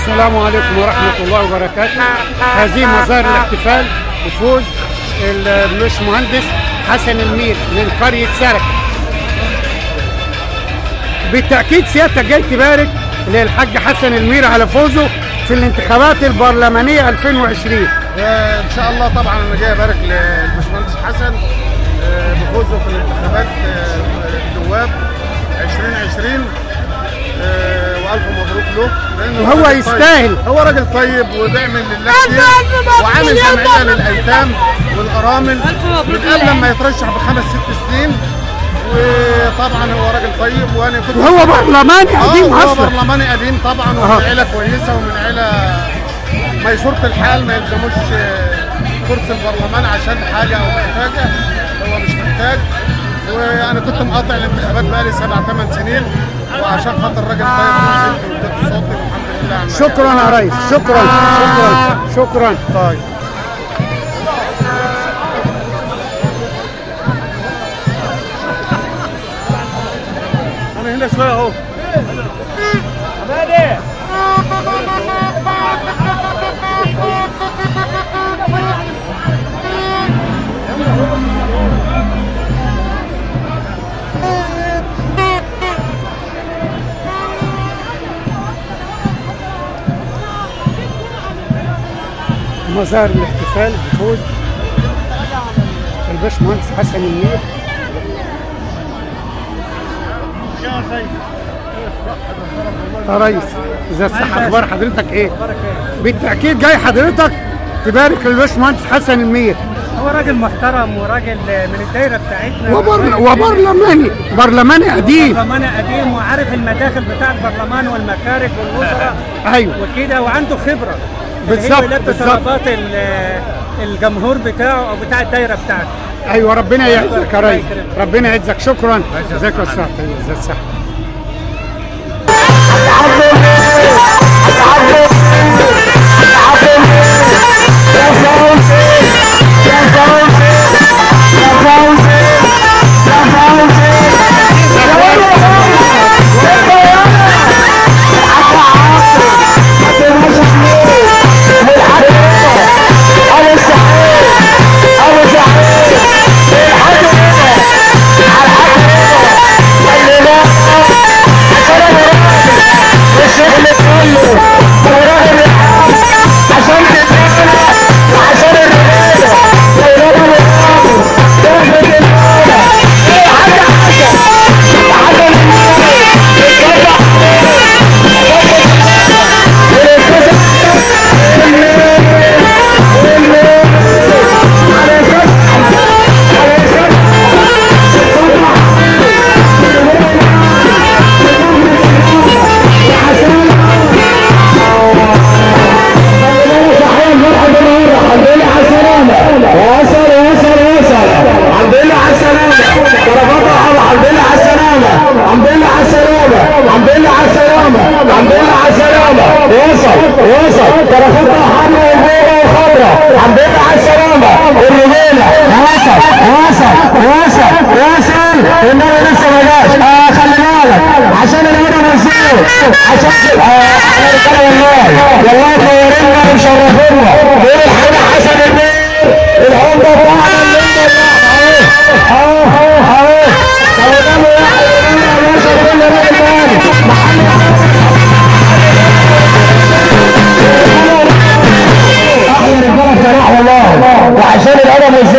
السلام عليكم ورحمة الله وبركاته هذه مظاهر الاحتفال بفوز الباشمهندس حسن المير من قرية سرك بالتأكيد سيادتك جاي تبارك للحاج حسن المير على فوزه في الانتخابات البرلمانية 2020 آه، ان شاء الله طبعا انا جاي ابارك للباشمهندس حسن آه، بفوزه في الانتخابات آه، النواب 2020 آه، والف مبروك له لأنه وهو راجل يستاهل. طيب. هو راجل طيب وبيعمل لله كتير وعامل جمعيه للايتام والارامل من قبل ما يترشح بخمس ست سنين وطبعا هو راجل طيب وانا كنت وهو برلماني اه قديم هو اصلا برلماني قديم طبعا أها. ومن عيله كويسه ومن عيله ميسوره الحال ما يلزموش آه، كرسي البرلمان عشان حاجه او محتاجه هو مش محتاج وانا كنت مقاطع الانتخابات بقالي سبع ثمان سنين وعشان خاطر راجل طيب ونزلت واديت صوتي والحمد لله على المكان. شكرا يا ريس شكرا شكرا شكرا طيب انا هنا شويه اهو مظاهر الاحتفال بفوز الباشمهندس حسن المير يا ريس اذا صح اخبار حضرتك ايه بالتاكيد جاي حضرتك تبارك للباشمهندس حسن المير هو راجل محترم وراجل من الدايره بتاعتنا وبر... وبرلماني برلماني قديم برلماني قديم وعارف المداخل بتاع البرلمان والمخارج والوزراء ايوه وكده وعنده خبره بالظبط، اللي هي يلبي بالظبط. طلبات ال- الجمهور بتاعه او بتاع الدايره بتاعته ايوه ربنا يعزك يا ريس ربنا يعزك شكرا ازيك يا استاذ ازي الصحه وعشان الادب